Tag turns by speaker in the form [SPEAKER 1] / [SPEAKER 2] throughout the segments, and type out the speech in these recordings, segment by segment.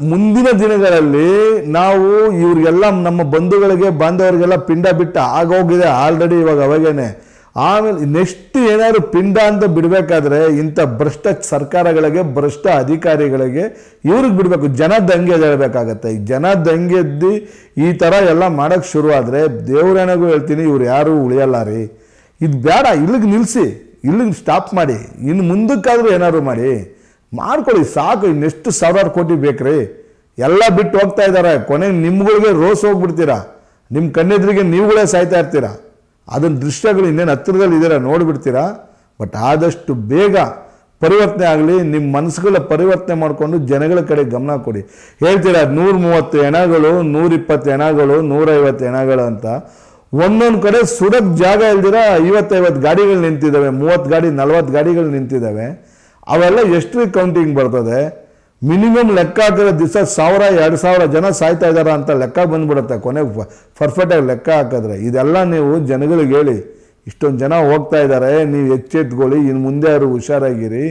[SPEAKER 1] ಮುಂದಿನ ದಿನಗಳಲ್ಲಿ ನಾವು ಇವ್ರಿಗೆಲ್ಲ ನಮ್ಮ ಬಂಧುಗಳಿಗೆ ಬಾಂಧವರಿಗೆಲ್ಲ ಪಿಂಡ ಬಿಟ್ಟು ಆಗೋಗಿದೆ ಆಲ್ರೆಡಿ ಇವಾಗ ಅವಾಗೇನೆ ಆಮೇಲೆ ನೆಕ್ಸ್ಟ್ ಏನಾದ್ರು ಪಿಂಡ ಅಂತ ಬಿಡಬೇಕಾದ್ರೆ ಇಂಥ ಭ್ರಷ್ಟ ಸರ್ಕಾರಗಳಿಗೆ ಭ್ರಷ್ಟ ಅಧಿಕಾರಿಗಳಿಗೆ ಇವ್ರಿಗೆ ಬಿಡಬೇಕು ಜನ ದಂಗೆ ಎದ್ದೇಳಬೇಕಾಗತ್ತೆ ಈ ಜನ ದಂಗೆ ಎದ್ದು ಈ ಥರ ಎಲ್ಲ ಮಾಡೋಕ್ಕೆ ಶುರುವಾದರೆ ದೇವ್ರೇನಾಗೂ ಹೇಳ್ತೀನಿ ಇವ್ರು ಯಾರೂ ಉಳಿಯಲ್ಲ ರೀ ಇದು ಬೇಡ ಇಲ್ಲಿಗೆ ನಿಲ್ಲಿಸಿ ಇಲ್ಲಿಗೆ ಸ್ಟಾಪ್ ಮಾಡಿ ಇನ್ನು ಮುಂದಕ್ಕಾದ್ರೂ ಏನಾದ್ರು ಮಾಡಿ ಮಾಡ್ಕೊಳ್ಳಿ ಸಾಕು ಇನ್ನೆಷ್ಟು ಸಾವಿರಾರು ಕೋಟಿ ಬೇಕ್ರಿ ಎಲ್ಲ ಬಿಟ್ಟು ಹೋಗ್ತಾ ಇದ್ದಾರೆ ಕೊನೆಗೆ ನಿಮ್ಗಳಿಗೆ ರೋಸ್ ಹೋಗ್ಬಿಡ್ತೀರಾ ನಿಮ್ಮ ಕಣ್ಣೆದ್ರಿಗೆ ನೀವುಗಳೇ ಸಾಯ್ತಾ ಇರ್ತೀರಾ ಅದನ್ನ ದೃಶ್ಯಗಳು ಇನ್ನೇನು ಹತ್ತಿರದಲ್ಲಿ ಇದ್ದೀರಾ ನೋಡಿಬಿಡ್ತೀರಾ ಬಟ್ ಆದಷ್ಟು ಬೇಗ ಪರಿವರ್ತನೆ ಆಗಲಿ ನಿಮ್ಮ ಮನಸ್ಸುಗಳ ಪರಿವರ್ತನೆ ಮಾಡಿಕೊಂಡು ಜನಗಳ ಕಡೆ ಗಮನ ಕೊಡಿ ಹೇಳ್ತೀರಾ ನೂರ ಮೂವತ್ತು ಹೆಣಗಳು ನೂರಿಪ್ಪತ್ತು ಹೆಣಗಳು ನೂರೈವತ್ತು ಹೆಣಗಳು ಅಂತ ಒಂದೊಂದು ಕಡೆ ಸುಡಕ್ ಜಾಗ ಇಲ್ದಿರ ಐವತ್ತೈವತ್ತು ಗಾಡಿಗಳು ನಿಂತಿದ್ದಾವೆ ಮೂವತ್ತು ಗಾಡಿ ನಲ್ವತ್ತು ಗಾಡಿಗಳು ನಿಂತಿದ್ದಾವೆ ಅವೆಲ್ಲ ಎಷ್ಟು ಕೌಂಟಿಂಗ್ ಬರ್ತದೆ ಮಿನಿಮಮ್ ಲೆಕ್ಕ ಹಾಕಿರೋ ದಿವಸ ಸಾವಿರ ಎರಡು ಸಾವಿರ ಜನ ಸಾಯ್ತಾ ಇದ್ದಾರ ಅಂತ ಲೆಕ್ಕ ಬಂದ್ಬಿಡುತ್ತೆ ಕೊನೆಗೆ ಪರ್ಫೆಕ್ಟಾಗಿ ಲೆಕ್ಕ ಹಾಕಿದ್ರೆ ಇದೆಲ್ಲ ನೀವು ಜನಗಳಿಗೆ ಹೇಳಿ ಇಷ್ಟೊಂದು ಜನ ಹೋಗ್ತಾ ಇದ್ದಾರೆ ನೀವು ಎಚ್ಚೆತ್ಕೊಳ್ಳಿ ಇನ್ನು ಮುಂದೆ ಅವರು ಹುಷಾರಾಗಿರಿ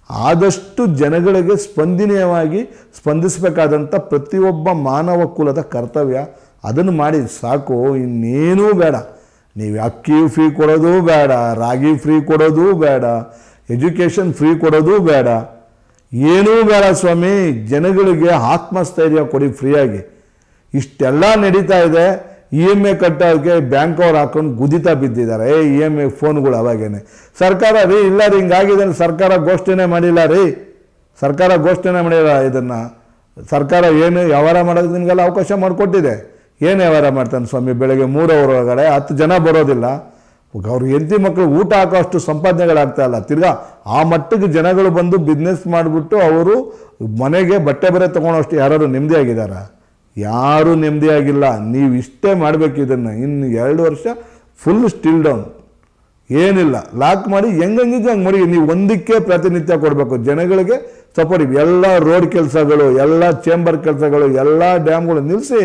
[SPEAKER 1] ಆದಷ್ಟು ಜನಗಳಿಗೆ ಸ್ಪಂದನೀಯವಾಗಿ ಸ್ಪಂದಿಸಬೇಕಾದಂಥ ಪ್ರತಿಯೊಬ್ಬ ಮಾನವ ಕುಲದ ಕರ್ತವ್ಯ ಅದನ್ನು ಮಾಡಿ ಸಾಕು ಇನ್ನೇನೂ ಬೇಡ ನೀವು ಅಕ್ಕಿ ಫ್ರೀ ಕೊಡೋದು ಬೇಡ ರಾಗಿ ಫ್ರೀ ಕೊಡೋದು ಬೇಡ ಎಜುಕೇಷನ್ ಫ್ರೀ ಕೊಡೋದು ಬೇಡ ಏನೂ ಬೇಡ ಸ್ವಾಮಿ ಜನಗಳಿಗೆ ಆತ್ಮಸ್ಥೈರ್ಯ ಕೊಡಿ ಫ್ರೀಯಾಗಿ ಇಷ್ಟೆಲ್ಲ ನಡೀತಾ ಇದೆ ಇ ಎಮ್ ಎ ಕಟ್ಟೋದಕ್ಕೆ ಬ್ಯಾಂಕ್ ಅವ್ರು ಹಾಕೊಂಡು ಗುದಿತಾ ಬಿದ್ದಿದ್ದಾರೆ ಇ ಎಮ್ ಎ ಫೋನ್ಗಳು ಅವಾಗೇನೆ ಸರ್ಕಾರ ರೀ ಇಲ್ಲ ರೀ ಹಿಂಗಾಗಿದೆ ಅಂತ ಸರ್ಕಾರ ಘೋಷಣೆ ಮಾಡಿಲ್ಲ ರೀ ಸರ್ಕಾರ ಘೋಷಣೆ ಮಾಡಿಲ್ಲ ಇದನ್ನು ಸರ್ಕಾರ ಏನು ವ್ಯವಹಾರ ಮಾಡೋದಕ್ಕೆ ನಿಮಗೆಲ್ಲ ಅವಕಾಶ ಮಾಡಿಕೊಟ್ಟಿದೆ ಏನು ವ್ಯವಹಾರ ಮಾಡ್ತಾನೆ ಸ್ವಾಮಿ ಬೆಳಗ್ಗೆ ಮೂರು ಅವರ್ ಒಳಗಡೆ ಹತ್ತು ಜನ ಬರೋದಿಲ್ಲ ಅವ್ರ ಹೆಂಡತಿ ಮಕ್ಕಳು ಊಟ ಹಾಕೋ ಅಷ್ಟು ಸಂಪಾದನೆಗಳಾಗ್ತಾ ಇಲ್ಲ ತಿರ್ಗಾ ಆ ಮಟ್ಟಿಗೆ ಜನಗಳು ಬಂದು ಬಿಸ್ನೆಸ್ ಮಾಡಿಬಿಟ್ಟು ಅವರು ಮನೆಗೆ ಬಟ್ಟೆ ಬರೆ ತೊಗೊಳೋಷ್ಟು ಯಾರು ನೆಮ್ಮದಿಯಾಗಿದ್ದಾರ ಯಾರೂ ನೆಮ್ಮದಿಯಾಗಿಲ್ಲ ನೀವು ಇಷ್ಟೇ ಮಾಡಬೇಕು ಇದನ್ನು ಇನ್ನು ಎರಡು ವರ್ಷ ಫುಲ್ ಸ್ಟಿಲ್ ಡೌನ್ ಏನಿಲ್ಲ ಲಾಕ್ ಮಾಡಿ ಹೆಂಗಂಗಿದ್ದು ಹಂಗೆ ಮಾಡಿ ನೀವು ಒಂದಕ್ಕೆ ಪ್ರಾತಿನಿಧ್ಯ ಕೊಡಬೇಕು ಜನಗಳಿಗೆ ಸಪೋರ್ಟ್ ಎಲ್ಲ ರೋಡ್ ಕೆಲಸಗಳು ಎಲ್ಲ ಚೇಂಬರ್ ಕೆಲಸಗಳು ಎಲ್ಲ ಡ್ಯಾಮ್ಗಳು ನಿಲ್ಲಿಸಿ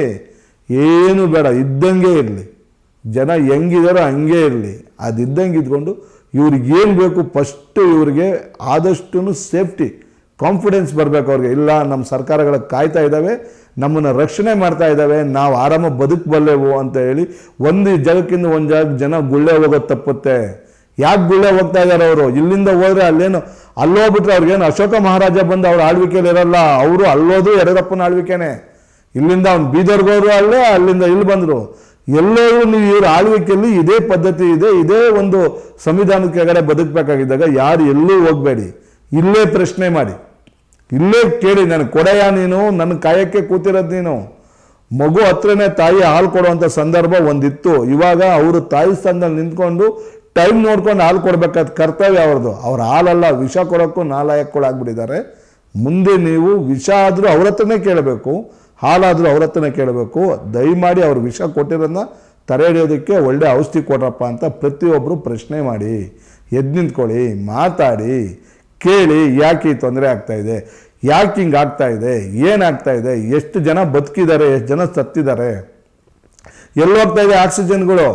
[SPEAKER 1] ಏನು ಬೇಡ ಇದ್ದಂಗೆ ಇರಲಿ ಜನ ಹೆಂಗಿದಾರೋ ಹಂಗೆ ಇರಲಿ ಅದು ಇದ್ದಂಗೆ ಇದ್ಕೊಂಡು ಇವ್ರಿಗೆ ಏನು ಬೇಕು ಫಸ್ಟು ಇವ್ರಿಗೆ ಆದಷ್ಟು ಸೇಫ್ಟಿ ಕಾನ್ಫಿಡೆನ್ಸ್ ಬರಬೇಕು ಅವ್ರಿಗೆ ಇಲ್ಲ ನಮ್ಮ ಸರ್ಕಾರಗಳ ಕಾಯ್ತಾ ಇದ್ದಾವೆ ನಮ್ಮನ್ನು ರಕ್ಷಣೆ ಮಾಡ್ತಾ ಇದ್ದಾವೆ ನಾವು ಆರಾಮ ಬದುಕಬಲ್ಲೆವು ಅಂತ ಹೇಳಿ ಒಂದು ಜಾಗಕ್ಕಿಂತ ಒಂದು ಜಾಗಕ್ಕೆ ಜನ ಗುಳ್ಳೆ ಹೋಗೋದು ತಪ್ಪುತ್ತೆ ಯಾಕೆ ಗುಳ್ಳೆ ಹೋಗ್ತಾ ಇದ್ದಾರೆ ಅವರು ಇಲ್ಲಿಂದ ಹೋದ್ರೆ ಅಲ್ಲೇನು ಅಲ್ಲೋಗ್ಬಿಟ್ರೆ ಅವ್ರಿಗೇನು ಅಶೋಕ ಮಹಾರಾಜ ಬಂದು ಅವ್ರ ಆಳ್ವಿಕೆಯಲ್ಲಿ ಇರಲ್ಲ ಅವರು ಅಲ್ಲೋದು ಯಡಿಯೂರಪ್ಪನ ಆಳ್ವಿಕೆನೆ ಇಲ್ಲಿಂದ ಅವ್ನು ಬೀದರ್ಗೋರು ಅಲ್ಲೇ ಅಲ್ಲಿಂದ ಇಲ್ಲಿ ಬಂದರು ಎಲ್ಲರೂ ನೀವು ಇವ್ರ ಆಳ್ವಿಕೆಯಲ್ಲಿ ಇದೇ ಪದ್ಧತಿ ಇದೆ ಇದೇ ಒಂದು ಸಂವಿಧಾನದ ಕೆಳಗಡೆ ಬದುಕಬೇಕಾಗಿದ್ದಾಗ ಯಾರು ಎಲ್ಲೂ ಹೋಗಬೇಡಿ ಇಲ್ಲೇ ಪ್ರಶ್ನೆ ಮಾಡಿ ಇಲ್ಲೇ ಕೇಳಿ ನನಗೆ ಕೊಡೆಯ ನೀನು ನನ್ನ ಕಾಯಕ್ಕೆ ಕೂತಿರೋದು ನೀನು ಮಗು ಹತ್ರನೇ ತಾಯಿ ಹಾಲು ಕೊಡುವಂಥ ಸಂದರ್ಭ ಒಂದಿತ್ತು ಇವಾಗ ಅವರು ತಾಯಿ ಸ್ಥಾನದಲ್ಲಿ ನಿಂತ್ಕೊಂಡು ಟೈಮ್ ನೋಡ್ಕೊಂಡು ಹಾಲು ಕೊಡ್ಬೇಕಾದ ಕರ್ತವ್ಯ ಅವ್ರದ್ದು ಅವ್ರ ಹಾಲಲ್ಲ ವಿಷ ಕೊಡೋಕ್ಕೂ ನಾಲಾಯಕ್ಕೊಳಾಗ್ಬಿಟ್ಟಿದ್ದಾರೆ ಮುಂದೆ ನೀವು ವಿಷ ಆದರೂ ಅವ್ರ ಹತ್ರನೇ ಕೇಳಬೇಕು ಹಾಲಾದರೂ ಅವ್ರ ಹತ್ರನೇ ಕೇಳಬೇಕು ದಯಮಾಡಿ ಅವ್ರು ವಿಷ ಕೊಟ್ಟಿರೋದನ್ನ ತಡೆ ಹಿಡಿಯೋದಕ್ಕೆ ಒಳ್ಳೆ ಔಷಧಿ ಕೊಡ್ರಪ್ಪ ಅಂತ ಪ್ರತಿಯೊಬ್ಬರು ಪ್ರಶ್ನೆ ಮಾಡಿ ಎದ್ದು ನಿಂತ್ಕೊಳ್ಳಿ ಮಾತಾಡಿ ಕೇಳಿ ಯಾಕೆ ಈ ತೊಂದರೆ ಆಗ್ತಾ ಇದೆ ಯಾಕೆ ಹಿಂಗೆ ಆಗ್ತಾ ಇದೆ ಏನಾಗ್ತಾ ಇದೆ ಎಷ್ಟು ಜನ ಬದುಕಿದ್ದಾರೆ ಎಷ್ಟು ಜನ ಸತ್ತಿದ್ದಾರೆ ಎಲ್ಲಿ ಹೋಗ್ತಾ ಇದೆ ಆಕ್ಸಿಜನ್ಗಳು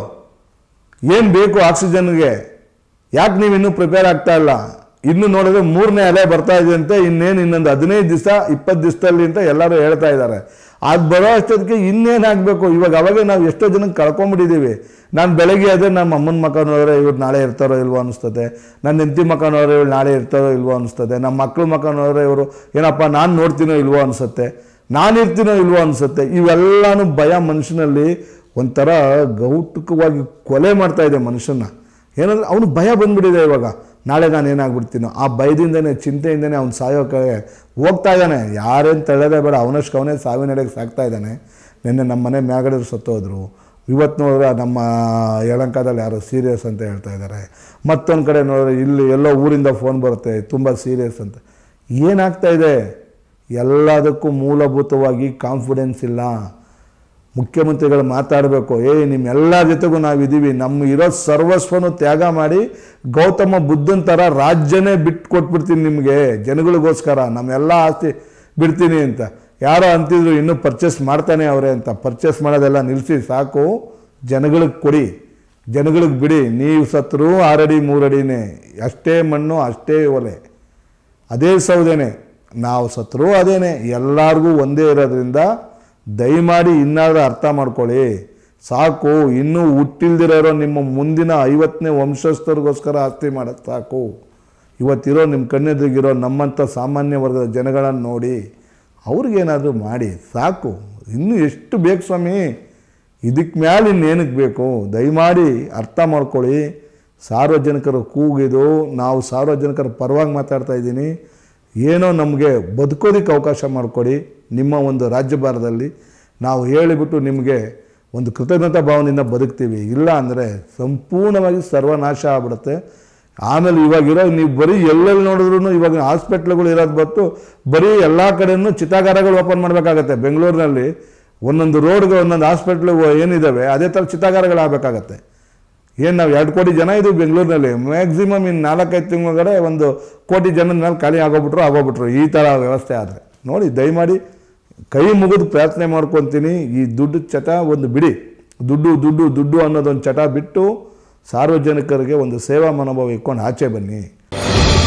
[SPEAKER 1] ಏನು ಬೇಕು ಆಕ್ಸಿಜನ್ಗೆ ಯಾಕೆ ನೀವು ಇನ್ನೂ ಪ್ರಿಪೇರ್ ಆಗ್ತಾ ಇಲ್ಲ ಇನ್ನು ನೋಡಿದ್ರೆ ಮೂರನೇ ಅಲೆ ಬರ್ತಾ ಇದೆ ಅಂತೆ ಇನ್ನೇನು ಇನ್ನೊಂದು ಹದಿನೈದು ದಿವಸ ಇಪ್ಪತ್ತು ದಿವಸದಲ್ಲಿ ಅಂತ ಎಲ್ಲರೂ ಹೇಳ್ತಾ ಇದ್ದಾರೆ ಅದು ಬರೋ ಅಷ್ಟೊತ್ತಿಗೆ ಇನ್ನೇನು ಆಗಬೇಕು ಇವಾಗ ಅವಾಗೆ ನಾವು ಎಷ್ಟೋ ಜನಕ್ಕೆ ಕಳ್ಕೊಂಬಿಟ್ಟಿದ್ದೀವಿ ನಾನು ಬೆಳಗ್ಗೆ ಅದೇ ನಮ್ಮ ಅಮ್ಮನ ಮಕ್ಕ ನೋಡಿದ್ರೆ ಇವ್ರು ನಾಳೆ ಇರ್ತಾರೋ ಇಲ್ವೋ ಅನಿಸ್ತದೆ ನನ್ನ ಹೆಂಡತಿ ಮಕ್ಕ ನೋಡಿದ್ರೆ ಇವ್ರು ನಾಳೆ ಇರ್ತಾರೋ ಇಲ್ವೋ ಅನಿಸ್ತದೆ ನಮ್ಮ ಮಕ್ಕಳ ಮಕ್ಕ ನೋಡಿದ್ರೆ ಇವರು ಏನಪ್ಪ ನಾನು ನೋಡ್ತೀನೋ ಇಲ್ವೋ ಅನಿಸುತ್ತೆ ನಾನು ಇರ್ತೀನೋ ಇಲ್ವೋ ಅನಿಸುತ್ತೆ ಇವೆಲ್ಲನೂ ಭಯ ಮನುಷ್ಯನಲ್ಲಿ ಒಂಥರ ಗೌಟುಕವಾಗಿ ಕೊಲೆ ಮಾಡ್ತಾ ಇದೆ ಮನುಷ್ಯನ ಏನಂದ್ರೆ ಅವನು ಭಯ ಬಂದ್ಬಿಟ್ಟಿದೆ ಇವಾಗ ನಾಳೆ ನಾನು ಏನಾಗ್ಬಿಡ್ತೀನೋ ಆ ಭಯದಿಂದನೇ ಚಿಂತೆಯಿಂದನೇ ಅವ್ನು ಸಾಯೋಕೆ ಹೋಗ್ತಾ ಇದ್ದಾನೆ ಯಾರೇನು ತಳ್ಳೋದೇ ಬೇಡ ಅವನಷ್ಟು ಅವನೇ ಸಾವಿನಡೆಗೆ ಸಾಕ್ತಾ ಇದ್ದಾನೆ ನಿನ್ನೆ ನಮ್ಮ ಮನೆ ಮ್ಯಾಗಡೆ ಸತ್ತೋದ್ರು ಇವತ್ತು ನೋಡಿದ್ರೆ ನಮ್ಮ ಯಲಂಕದಲ್ಲಿ ಯಾರೋ ಸೀರಿಯಸ್ ಅಂತ ಹೇಳ್ತಾ ಇದ್ದಾರೆ ಮತ್ತೊಂದು ಕಡೆ ನೋಡಿದ್ರೆ ಇಲ್ಲಿ ಎಲ್ಲೋ ಊರಿಂದ ಫೋನ್ ಬರುತ್ತೆ ತುಂಬ ಸೀರಿಯಸ್ ಅಂತ ಏನಾಗ್ತಾ ಇದೆ ಎಲ್ಲದಕ್ಕೂ ಮೂಲಭೂತವಾಗಿ ಕಾನ್ಫಿಡೆನ್ಸ್ ಇಲ್ಲ ಮುಖ್ಯಮಂತ್ರಿಗಳು ಮಾತಾಡಬೇಕು ಏ ನಿಮ್ಮೆಲ್ಲರ ಜೊತೆಗೂ ನಾವಿದ್ದೀವಿ ನಮ್ಮ ಇರೋ ಸರ್ವಸ್ವನು ತ್ಯಾಗ ಮಾಡಿ ಗೌತಮ ಬುದ್ಧನ ಥರ ರಾಜ್ಯನೇ ಬಿಟ್ಟು ಕೊಟ್ಬಿಡ್ತೀನಿ ನಿಮಗೆ ಜನಗಳಿಗೋಸ್ಕರ ನಮ್ಮೆಲ್ಲ ಆಸ್ತಿ ಬಿಡ್ತೀನಿ ಅಂತ ಯಾರೋ ಅಂತಿದ್ರು ಇನ್ನೂ ಪರ್ಚೇಸ್ ಮಾಡ್ತಾನೆ ಅವರೇ ಅಂತ ಪರ್ಚೇಸ್ ಮಾಡೋದೆಲ್ಲ ನಿಲ್ಲಿಸಿ ಸಾಕು ಜನಗಳಿಗೆ ಕೊಡಿ ಜನಗಳಿಗೆ ಬಿಡಿ ನೀವು ಸತ್ರು ಆರಡಿ ಮೂರಡಿನೇ ಅಷ್ಟೇ ಮಣ್ಣು ಅಷ್ಟೇ ಒಲೆ ಅದೇ ಸೌದೆನೆ ನಾವು ಸತ್ರೂ ಅದೇನೆ ಎಲ್ಲರಿಗೂ ಒಂದೇ ಇರೋದ್ರಿಂದ ದಯಮಾಡಿ ಇನ್ನಾದರೂ ಅರ್ಥ ಮಾಡ್ಕೊಳ್ಳಿ ಸಾಕು ಇನ್ನೂ ಹುಟ್ಟಿಲ್ದಿರೋ ನಿಮ್ಮ ಮುಂದಿನ ಐವತ್ತನೇ ವಂಶಸ್ಥರಿಗೋಸ್ಕರ ಆಸ್ತಿ ಮಾಡೋದು ಸಾಕು ಇವತ್ತಿರೋ ನಿಮ್ಮ ಕಣ್ಣೆದುರಿಗಿರೋ ನಮ್ಮಂಥ ಸಾಮಾನ್ಯ ವರ್ಗದ ಜನಗಳನ್ನು ನೋಡಿ ಅವ್ರಿಗೇನಾದರೂ ಮಾಡಿ ಸಾಕು ಇನ್ನೂ ಎಷ್ಟು ಬೇಕು ಸ್ವಾಮಿ ಇದಕ್ಕೆ ಮ್ಯಾಲೆ ಇನ್ನೇನಕ್ಕೆ ಬೇಕು ದಯಮಾಡಿ ಅರ್ಥ ಮಾಡ್ಕೊಳ್ಳಿ ಸಾರ್ವಜನಿಕರ ಕೂಗಿದು ನಾವು ಸಾರ್ವಜನಿಕರ ಪರವಾಗಿ ಮಾತಾಡ್ತಾ ಇದ್ದೀನಿ ಏನೋ ನಮಗೆ ಬದುಕೋದಕ್ಕೆ ಅವಕಾಶ ಮಾಡಿಕೊಡಿ ನಿಮ್ಮ ಒಂದು ರಾಜ್ಯಭಾರದಲ್ಲಿ ನಾವು ಹೇಳಿಬಿಟ್ಟು ನಿಮಗೆ ಒಂದು ಕೃತಜ್ಞತಾ ಭಾವನೆಯಿಂದ ಬದುಕ್ತೀವಿ ಇಲ್ಲ ಅಂದರೆ ಸಂಪೂರ್ಣವಾಗಿ ಸರ್ವನಾಶ ಆಗ್ಬಿಡುತ್ತೆ ಆಮೇಲೆ ಇವಾಗಿರೋ ನೀವು ಬರೀ ಎಲ್ಲೆಲ್ಲಿ ನೋಡಿದ್ರು ಇವಾಗ ಹಾಸ್ಪಿಟ್ಲ್ಗಳು ಇರೋದು ಬತ್ತು ಬರೀ ಎಲ್ಲ ಕಡೆಯೂ ಚಿತಾಗಾರಗಳು ಓಪನ್ ಮಾಡಬೇಕಾಗತ್ತೆ ಬೆಂಗಳೂರಿನಲ್ಲಿ ಒಂದೊಂದು ರೋಡ್ಗೆ ಒಂದೊಂದು ಹಾಸ್ಪಿಟ್ಲು ಏನಿದ್ದಾವೆ ಅದೇ ಥರ ಚಿತಾಗಾರಗಳು ಆಗಬೇಕಾಗತ್ತೆ ಏನು ನಾವು ಎರಡು ಕೋಟಿ ಜನ ಇದ್ದೀವಿ ಬೆಂಗಳೂರಿನಲ್ಲಿ ಮ್ಯಾಕ್ಸಿಮಮ್ ಇನ್ನು ನಾಲ್ಕೈದು ತಿಂಗಳೊಳಗಡೆ ಒಂದು ಕೋಟಿ ಜನದ ಮೇಲೆ ಖಾಲಿ ಆಗೋಗ್ಬಿಟ್ರು ಆಗೋಗ್ಬಿಟ್ರು ಈ ಥರ ವ್ಯವಸ್ಥೆ ಆದರೆ ನೋಡಿ ದಯಮಾಡಿ ಕೈ ಮುಗಿದು ಪ್ರಾರ್ಥನೆ ಮಾಡ್ಕೊತೀನಿ ಈ ದುಡ್ಡು ಚಟ ಒಂದು ಬಿಡಿ ದುಡ್ಡು ದುಡ್ಡು ದುಡ್ಡು ಅನ್ನೋದೊಂದು ಚಟ ಬಿಟ್ಟು ಸಾರ್ವಜನಿಕರಿಗೆ ಒಂದು ಸೇವಾ ಮನೋಭಾವ ಇಟ್ಕೊಂಡು ಆಚೆ ಬನ್ನಿ